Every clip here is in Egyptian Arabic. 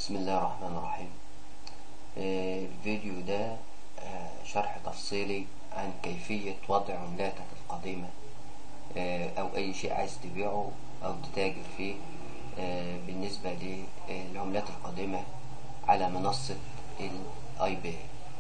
بسم الله الرحمن الرحيم آه، الفيديو ده آه، شرح تفصيلي عن كيفية وضع عملاتك القديمة آه، أو أي شيء عايز تبيعه أو تتاجر فيه آه، بالنسبة للعملات القديمة على منصة الاي بي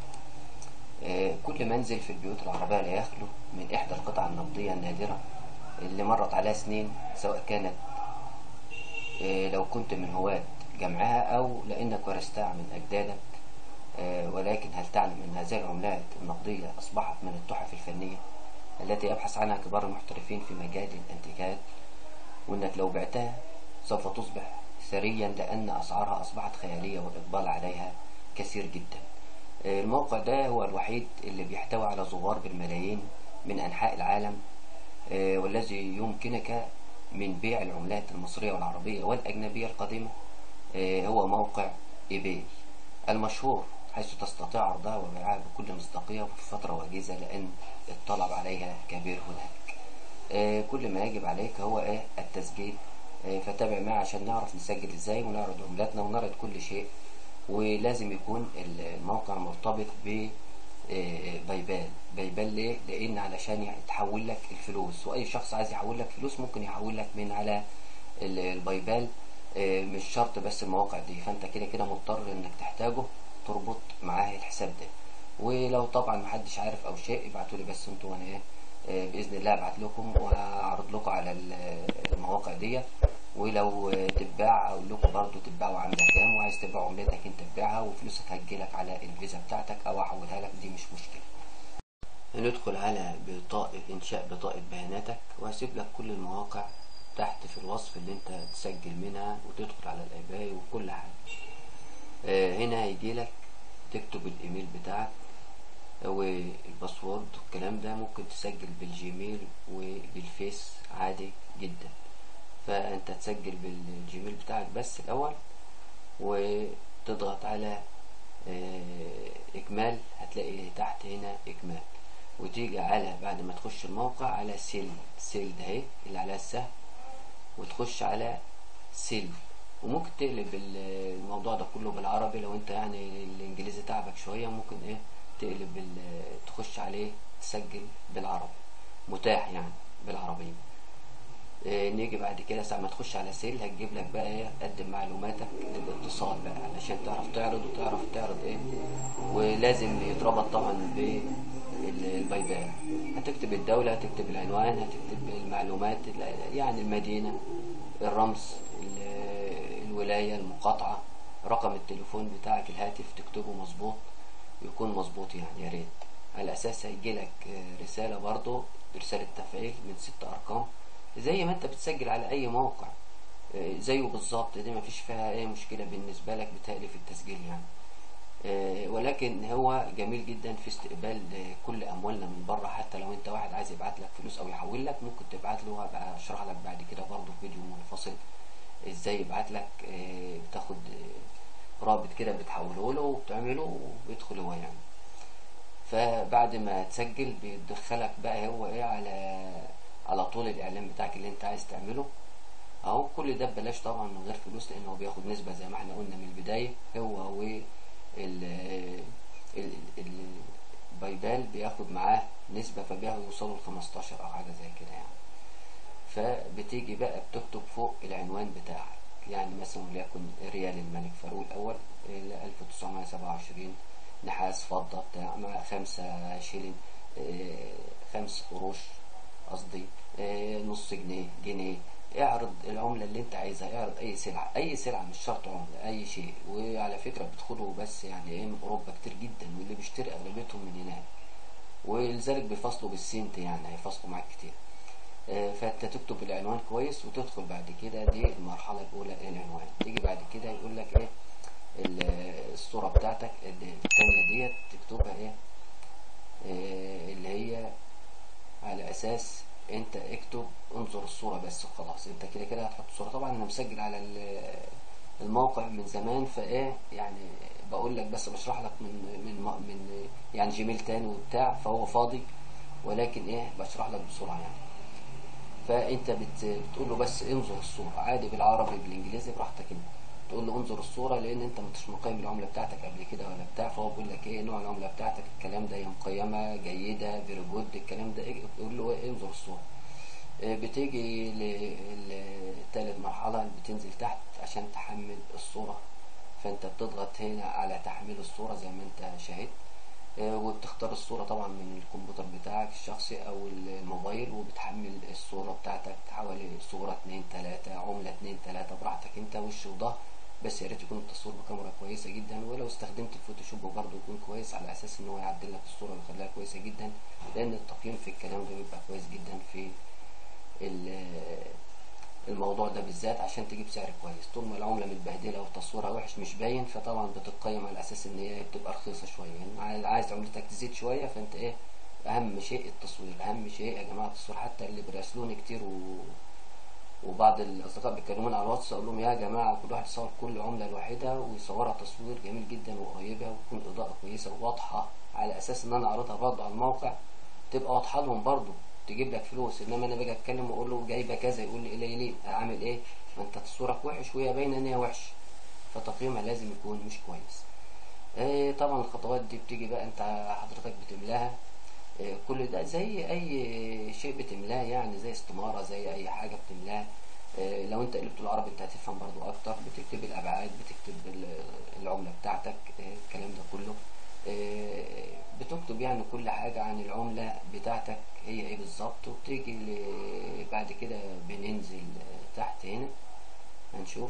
كل منزل في البيوت العربية لا يخلو من إحدى القطع النقدية النادرة اللي مرت عليها سنين سواء كانت آه، لو كنت من هواة جمعها أو لأنك ورثتها من أجدادك آه، ولكن هل تعلم أن هذه العملات النقدية أصبحت من التحف الفنية التي يبحث عنها كبار المحترفين في مجال الانتيكات وأنك لو بعتها سوف تصبح ثريا لأن أسعارها أصبحت خيالية والإقبال عليها كثير جدا آه، الموقع ده هو الوحيد اللي بيحتوي على زوار بالملايين من أنحاء العالم آه، والذي يمكنك من بيع العملات المصرية والعربية والأجنبية القديمة آه، هو موقع ايباي المشهور حيث تستطيع عرضها وبيعها بكل مصداقية وفي فترة وجيزة لأن الطلب عليها كبير هناك آه، كل ما يجب عليك هو إيه التسجيل آه، فتابع معي عشان نعرف نسجل ازاي ونعرض عملاتنا ونعرض كل شيء ولازم يكون الموقع مرتبط ب آه، بايبال بايبال ليه؟ لأن علشان يتحول لك الفلوس وأي شخص عايز يحول لك فلوس ممكن يحول لك من على ال- البايبال آه، مش شرط بس المواقع دي فأنت كده كده مضطر إنك تحتاجه تربط معاه الحساب ده ولو طبعا محدش عارف أو شيء ابعتوا لي بس انتوا وأنا إيه آه، بإذن الله أبعت لكم وهعرض لكم على ال- المواقع دي ولو آه، تتباع أقول لكم برضه تتباعوا عاملة كام وعايز تبيع عملتك أنت تبيعها وفلوسك هتجيلك على الفيزا بتاعتك أو أحولها لك دي مش مشكلة ندخل على بطاقة إنشاء بطاقة بياناتك وهسيب لك كل المواقع تحت في الوصف اللي انت تسجل منها وتدخل على الايباي وكل حاجة آه، هنا هيجي لك تكتب الايميل بتاعك والباسورد والكلام ده ممكن تسجل بالجيميل وبالفيس عادي جدا فانت تسجل بالجيميل بتاعك بس الاول وتضغط على آه، اكمال هتلاقي تحت هنا اكمال وتيجي على بعد ما تخش الموقع على سيل سيل ده اهي اللي عليها السهم وتخش على سيل وممكن تقلب ال- الموضوع ده كله بالعربي لو انت يعني الانجليزي تعبك شويه ممكن ايه تقلب ال- تخش عليه تسجل بالعربي متاح يعني بالعربيه إيه، نيجي بعد كده ساعة ما تخش على سيل هتجيب لك بقى ايه قدم معلوماتك للاتصال بقى علشان تعرف تعرض وتعرف تعرض ايه ولازم يتربط طبعا بالبايبال هتكتب الدولة هتكتب العنوان هتكتب المعلومات ال- يعني المدينة الرمز ال- الولاية المقاطعة رقم التليفون بتاعك الهاتف تكتبه مظبوط يكون مظبوط يعني يا ريت على اساس هيجيلك آه، رسالة برضو رسالة تفعيل من ست ارقام زي ما انت بتسجل على اي موقع آه، زيه بالظبط دي مفيش فيها اي مشكلة بالنسبة لك بتهيألي في التسجيل يعني آه، ولكن هو جميل جدا في استقبال آه، كل اموالنا من بره حتى لو انت واحد عايز يبعت لك فلوس او يحول لك ممكن تبعت له هبقى اشرح لك بعد كده برضه في فيديو منفصل ازاي يبعت لك آه، بتاخد آه، رابط كده بتحوله له وبتعمله وبيدخل هو يعني فبعد ما تسجل بيدخلك بقى هو ايه على على طول الاعلان بتاعك اللي انت عايز تعمله اهو كل ده ببلاش طبعا من غير فلوس لان هو بياخد نسبة زي ما احنا قلنا من البداية هو و ال ال ال البايبال بياخد معاه نسبة فبياخد يوصلوا ل 15 او حاجة زي كده يعني فبتيجي بقى بتكتب فوق العنوان بتاعك يعني مثلا وليكن ريال الملك فاروق الأول إلى 1927 نحاس فضة بتاع مع خمسة شيلين آه، خمس قروش قصدي آه، نص جنيه جنيه اعرض العملة اللي انت عايزها اعرض اي سلعة اي سلعة مش شرط عملة اي شيء وعلى فكرة بيدخلوا بس يعني ايه من اوروبا كتير جدا واللي بيشتري اغلبيتهم من هناك ولذلك بيفصلوا بالسنت يعني هيفصلوا معاك كتير آه، فانت تكتب العنوان كويس وتدخل بعد كده دي المرحلة الأولى العنوان تيجي بعد كده يقول لك ايه ال- الصورة بتاعتك ال- التانية ديت تكتبها ايه آه، اللي هي على أساس انت اكتب انظر الصورة بس وخلاص انت كده كده هتحط صورة طبعا انا مسجل على ال- الموقع من زمان فايه يعني بقول لك بس بشرح لك من من من يعني جيميل تاني وبتاع فهو فاضي ولكن ايه بشرح لك بسرعة يعني فانت بت... بتقول له بس انظر الصورة عادي بالعربي بالانجليزي براحتك انت تقول له انظر الصوره لان انت مش مقيم العمله بتاعتك قبل كده ولا بتاع فهو بيقول لك ايه نوع العمله بتاعتك الكلام ده هي مقيمه جيده فيري جود الكلام ده إيه تقول له إيه انظر الصوره آه، بتيجي لتالت مرحله بتنزل تحت عشان تحمل الصوره فانت بتضغط هنا على تحميل الصوره زي ما انت شاهدت آه، وبتختار الصورة طبعا من الكمبيوتر بتاعك الشخصي او الموبايل وبتحمل الصورة بتاعتك حوالي صورة اتنين تلاتة عملة اتنين تلاتة براحتك انت وش وظهر بس يا ريت يكون التصوير بكاميرا كويسة جدا ولو استخدمت الفوتوشوب برضه يكون كويس على اساس ان هو يعدل لك الصورة ويخليها كويسة جدا لان التقييم في الكلام ده بيبقى كويس جدا في ال- الموضوع ده بالذات عشان تجيب سعر كويس طول ما العمله متبهدله وتصويرها وحش مش باين فطبعا بتتقيم على اساس ان هي بتبقى رخيصه شويه يعني عايز عملتك تزيد شويه فانت ايه اهم شيء التصوير اهم شيء يا جماعه التصوير حتى اللي بيراسلوني كتير و... وبعض الاصدقاء بيكلموني على الواتس اقول لهم يا جماعه كل واحد يصور كل عمله لوحدها ويصورها تصوير جميل جدا وقريبه وتكون اضاءه كويسه وواضحه على اساس ان انا اعرضها برضه على الموقع تبقى واضحه لهم برضه تجيب لك فلوس انما انا باجي اتكلم واقول له جايبه كذا يقول لي ايه ليه ليه اعمل ايه ما انت تصويرك وحش وهي باينه ان هي وحش فتقييمها لازم يكون مش كويس إيه طبعا الخطوات دي بتيجي بقى انت حضرتك بتملاها إيه كل ده زي اي شيء بتملاه يعني زي استماره زي اي حاجه بتملاها إيه لو انت قلبت العربي انت هتفهم برضو اكتر بتكتب الابعاد بتكتب ال- العمله بتاعتك إيه الكلام ده كله إيه بتكتب يعني كل حاجة عن العملة بتاعتك هي ايه بالظبط وبتيجي ل- بعد كده بننزل تحت هنا هنشوف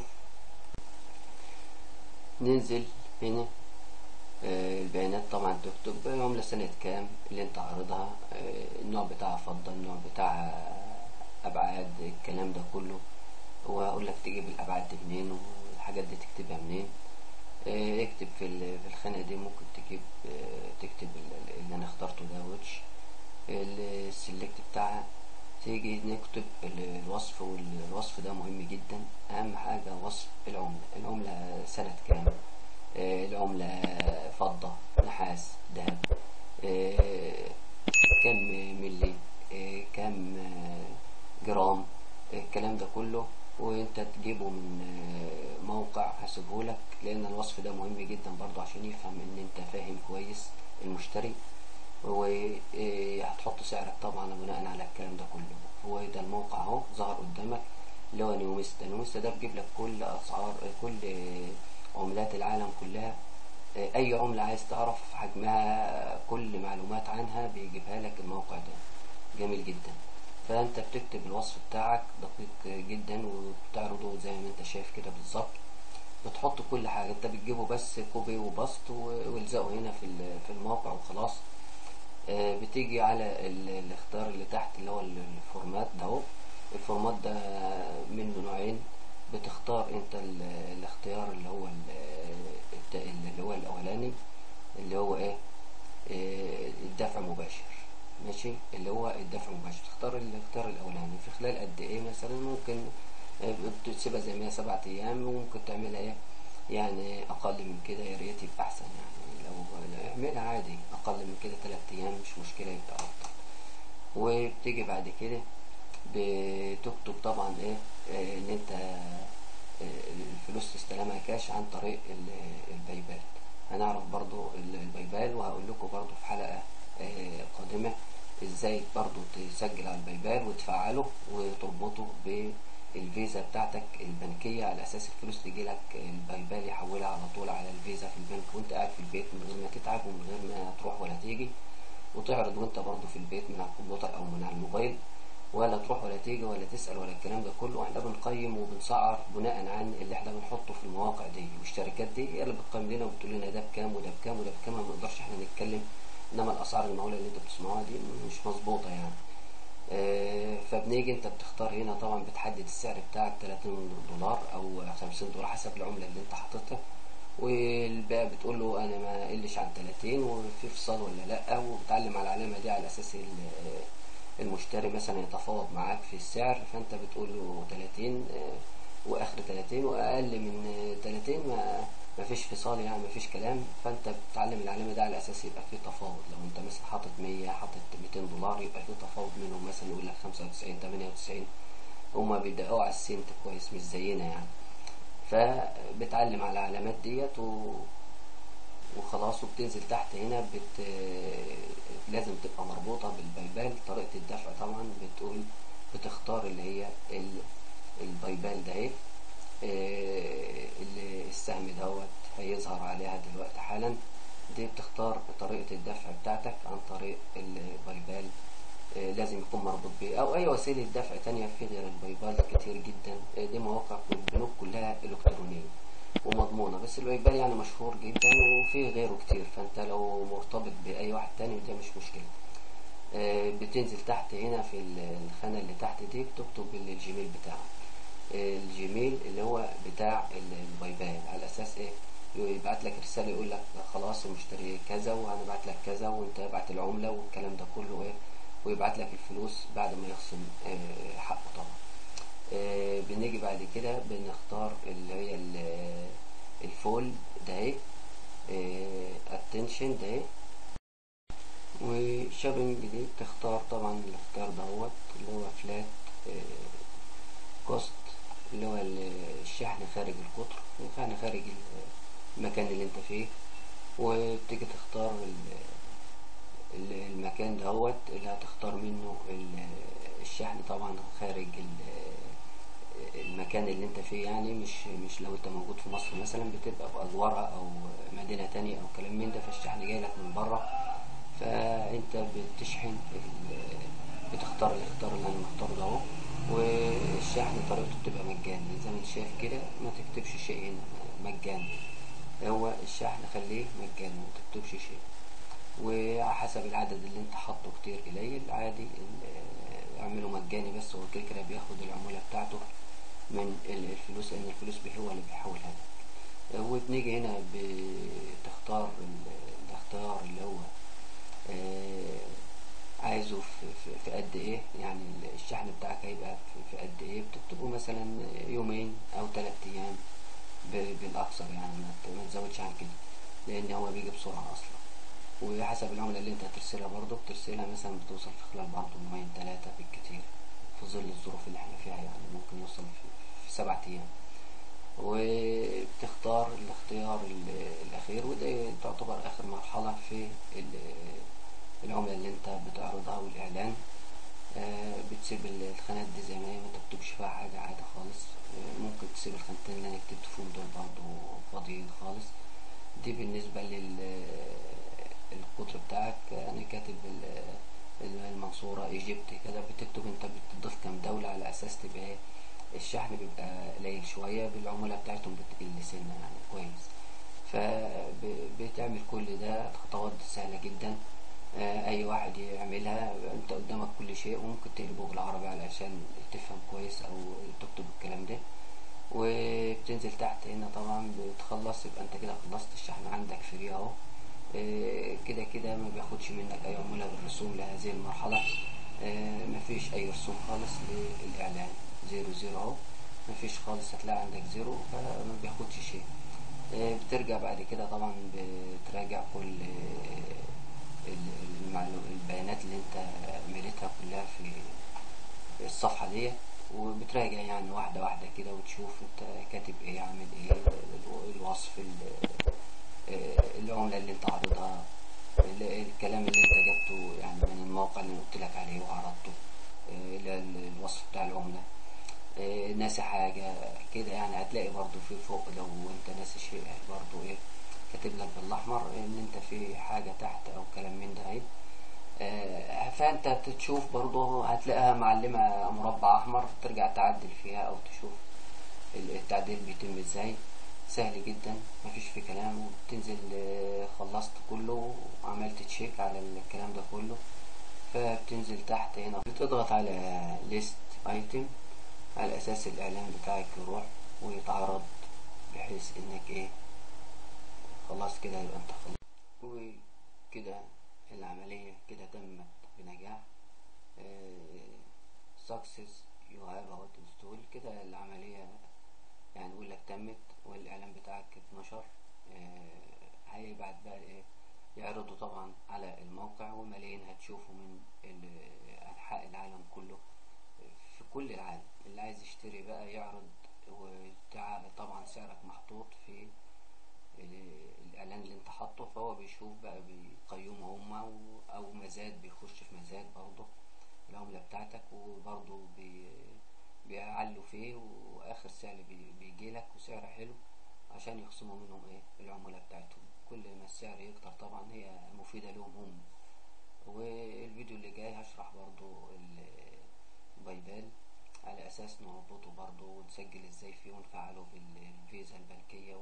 ننزل هنا آه، البيانات طبعا تكتب عملة سنة كام اللي انت عارضها آه، النوع بتاعها فضة النوع بتاعها أبعاد الكلام ده كله وأقول لك تجيب الأبعاد دي منين والحاجات دي تكتبها منين آه، اكتب في ال- في الخانة دي ممكن تجيب آه، تكتب ال- ال- اللي أنا اخترته ده ويتش السلكت بتاعها تيجي نكتب ال- الوصف والوصف ده مهم جدا أهم حاجة وصف العملة العملة سنة كام آه، العملة فضة نحاس ذهب آه، كم ملي آه، كم آه، جرام آه، الكلام ده كله وانت تجيبه من آه، موقع هسيبهولك لان الوصف ده مهم جدا برضو عشان يفهم ان انت فاهم كويس المشتري وهتحط سعرك طبعا بناء على الكلام ده كله هو ده الموقع اهو ظهر قدامك اللي هو نيوميستا نيوميستا ده بيجيب لك كل اسعار كل عملات العالم كلها اي عملة عايز تعرف حجمها كل معلومات عنها بيجيبها لك الموقع ده جميل جدا فانت بتكتب الوصف بتاعك دقيق جدا وبتعرضه زي ما انت شايف كده بالظبط بتحط كل حاجة انت بتجيبه بس كوبي وبسط و- والزقه هنا في ال- في الموقع وخلاص آه، بتيجي على ال- الاختيار اللي تحت اللي هو ال- الفورمات ده اهو الفورمات ده منه نوعين بتختار انت ال- الاختيار اللي هو ال- الت- اللي هو الاولاني اللي هو ايه آه، الدفع مباشر ماشي اللي هو الدفع مباشر تختار الاختيار الاولاني في خلال قد ايه مثلا ممكن آه، بتسيبها زي ما هي سبعة ايام وممكن تعملها ايه يعني اقل من كده يا ريت يبقى احسن يعني لو لو اعملها عادي اقل من كده تلات ايام مش مشكلة يبقى افضل وبتيجي بعد كده بتكتب طبعا ايه آه، ان انت آه، الفلوس تستلمها كاش عن طريق ال- البايبال هنعرف برضو ال- البايبال وهقول لكم برضو في حلقة آه، قادمة ازاي برضو تسجل على البايبال وتفعله وتربطه بالفيزا بتاعتك البنكية على اساس الفلوس تجي لك البايبال يحولها على طول على الفيزا في البنك وانت قاعد في البيت من غير ما تتعب ومن غير ما تروح ولا تيجي وتعرض وانت برضو في البيت من على الكمبيوتر او من على الموبايل ولا تروح ولا تيجي ولا تسأل ولا الكلام ده كله احنا بنقيم وبنسعر بناء عن اللي احنا بنحطه في المواقع دي والشركات دي هي اللي بتقيم لنا وبتقول لنا ده بكام وده بكام وده بكام ما بنقدرش احنا نتكلم انما الاسعار المهوله اللي انتوا بتسمعوها دي مش مظبوطه يعني آه، فبنيجي انت بتختار هنا طبعا بتحدد السعر بتاعك 30 دولار او 50 دولار حسب العمله اللي انت حاططها والباقي بتقول له انا ما اقلش عن 30 وفي فصال ولا لا وبتعلم على العلامه دي على اساس ال- المشتري مثلا يتفاوض معاك في السعر فانت بتقول له 30 آه، واخر 30 واقل من آه، 30 ما ما فيش فصال يعني ما فيش كلام فانت بتعلم العلامه ده على اساس يبقى في تفاوض لو انت مثلا حاطط 100 حاطط 200 دولار يبقى في تفاوض منهم مثلا يقول لك 95 98 هما بيدققوا على السنت كويس مش زينا يعني فبتعلم على العلامات ديت و... وخلاص وبتنزل تحت هنا بت... لازم تبقى مربوطة بالبيبال طريقة الدفع طبعا بتقول بتختار اللي هي ال... البيبال ده اهي آه، اللي السهم دوت هيظهر عليها دلوقتي حالا دي بتختار طريقة الدفع بتاعتك عن طريق البايبال آه، لازم يكون مربوط بيه او اي وسيلة دفع تانية في غير البايبال كتير جدا آه، دي مواقع البنوك كلها الكترونية ومضمونة بس البايبال يعني مشهور جدا وفي غيره كتير فانت لو مرتبط باي واحد تاني ده مش مشكلة آه، بتنزل تحت هنا في الخانة اللي تحت دي بتكتب الجيميل بتاعك الجيميل اللي هو بتاع البايبال على اساس ايه يبعت لك رسالة يقول لك خلاص المشتري كذا وانا بعت لك كذا وانت بعت العملة والكلام ده كله ايه ويبعت لك الفلوس بعد ما يخصم آه، حقه طبعا آه، بنيجي بعد كده بنختار اللي هي ال- الفول ده اهي اتنشن ده اهي وشوبينج دي بتختار طبعا الاختيار دوت اللي هو فلات كوست اللي هو ال- الشحن خارج القطر يعني خارج ال- المكان اللي انت فيه وبتيجي تختار ال- ال- المكان دوت اللي هتختار منه ال- الشحن طبعا خارج ال- المكان اللي انت فيه يعني مش مش لو انت موجود في مصر مثلا بتبقى في أجوارها او مدينة تانية او كلام من ده فالشحن جاي لك من بره فانت بتشحن ال- بتختار الاختيار اللي انا مختاره ده اهو والشحن طريقته بتبقى مجاني زي ما انت شايف كده ما تكتبش شيء هنا مجاني هو الشحن خليه مجاني ما تكتبش شيء وحسب العدد اللي انت حاطه كتير قليل عادي ال- اعمله مجاني بس هو كده كده بياخد العمولة بتاعته من ال- الفلوس لان الفلوس بي- هو اللي بيحولها لك وبنيجي هنا بتختار ال- الاختيار اللي هو آه، عايزه في, في, في قد ايه يعني الشحن بتاعك هيبقى في, في قد ايه بتكتبه مثلا يومين او ثلاث ايام ب- بالاكثر يعني ما ت- ما تزودش عن كده لان هو بيجي بسرعة اصلا وحسب العملة اللي انت هترسلها برضه بترسلها مثلا بتوصل في خلال برضه يومين ثلاثة بالكتير في ظل الظروف اللي احنا فيها يعني ممكن يوصل في, في سبعة ايام وبتختار الاختيار ال- الأخير وده تعتبر آخر مرحلة في ال- العملة اللي انت بتعرضها والإعلان آه، بتسيب ال- الخانات دي زي ما هي ما تكتبش فيها حاجة عادي خالص آه، ممكن تسيب الخانتين اللي انا كتبت فيهم دول برضه فاضيين خالص دي بالنسبة للقطر بتاعك انا كاتب ال- ال- المنصورة ايجيبت كده بتكتب انت بتضيف كام دولة على اساس تبقى ايه الشحن بيبقى قليل شوية بالعمولة بتاعتهم بتقل سنة يعني كويس فبتعمل كل ده خطوات سهلة جدا آه، اي واحد يعملها انت قدامك كل شيء وممكن تقلبه بالعربي علشان تفهم كويس او تكتب الكلام ده وبتنزل تحت هنا طبعا بتخلص يبقى انت كده خلصت الشحن عندك فري اهو آه، كده كده ما بياخدش منك اي عمولة بالرسوم لهذه المرحلة آه، مفيش اي رسوم خالص للاعلان زيرو زيرو اهو مفيش خالص هتلاقي عندك زيرو فما بياخدش شيء آه، بترجع بعد كده طبعا بتراجع كل آه، ال- المعلو- البيانات اللي انت مليتها كلها في الصفحة دي وبتراجع يعني واحدة واحدة كده وتشوف انت كاتب ايه عامل ايه ال- الوصف ال- آه، العملة اللي انت عارضها ال- الكلام اللي انت جبته يعني من الموقع اللي قلت لك عليه وعرضته آه، ال- ال- الوصف بتاع العملة آه، ناسي حاجة كده يعني هتلاقي برضو في فوق لو انت ناسي شيء برضو ايه كاتب لك بالاحمر ان انت في حاجة تحت او كلام من ده اهي آه، فانت تشوف برضو هتلاقيها معلمة مربع احمر ترجع تعدل فيها او تشوف التعديل بيتم ازاي سهل جدا مفيش فيه كلام وبتنزل آه، خلصت كله وعملت تشيك على الكلام ده كله فبتنزل تحت هنا بتضغط على ليست ايتم على اساس الاعلان بتاعك يروح ويتعرض بحيث انك ايه خلاص كده يبقى انت خلصت وكده العملية كده تمت بنجاح سكسس يو هاف اهوت انستول كده العملية يعني نقول لك تمت والاعلان بتاعك اتنشر آه، هيبعت بقى ايه يعرضوا طبعا على الموقع وملايين هتشوفوا من ال- انحاء العالم كله في كل العالم اللي عايز يشتري بقى يعرض وطبعا سعرك محطوط في الاعلان اللي انت حاطه فهو بيشوف بقى بيقيمه هما او مزاد بيخش في مزاد برضه العملة بتاعتك وبرضه بي بيعلوا فيه واخر سعر بيجي لك وسعر حلو عشان يخصموا منهم ايه العمولة بتاعتهم كل ما السعر يكتر طبعا هي مفيدة لهم هم والفيديو اللي جاي هشرح برضو البايبال على اساس نربطه برضو ونسجل ازاي فيه ونفعله بالفيزا البنكية و...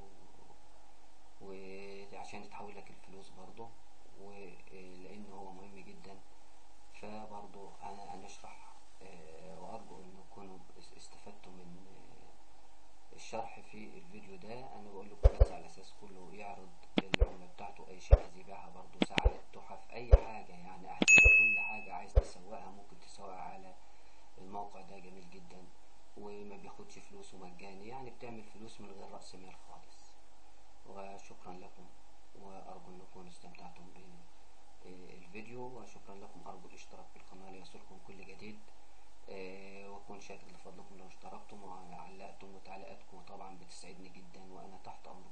وعشان يتحول لك الفلوس برضو ولان هو مهم جدا فبرضو هنشرح وارجو ان تكونوا استفدتوا من الشرح في الفيديو ده انا بقول لكم بس على اساس كله يعرض العملة بتاعته اي شيء عايز يبيعها برضه ساعات تحف اي حاجة يعني احذية كل حاجة عايز تسوقها ممكن تسوقها على الموقع ده جميل جدا وما بياخدش فلوس ومجاني يعني بتعمل فلوس من غير رأس مال خالص وشكرا لكم وارجو انكم استمتعتم بالفيديو وشكرا لكم ارجو الاشتراك في القناة ليصلكم كل جديد واكون شاكر لفضلكم لو اشتركتم وعلقتم وتعليقاتكم طبعا بتسعدني جدا وانا تحت امركم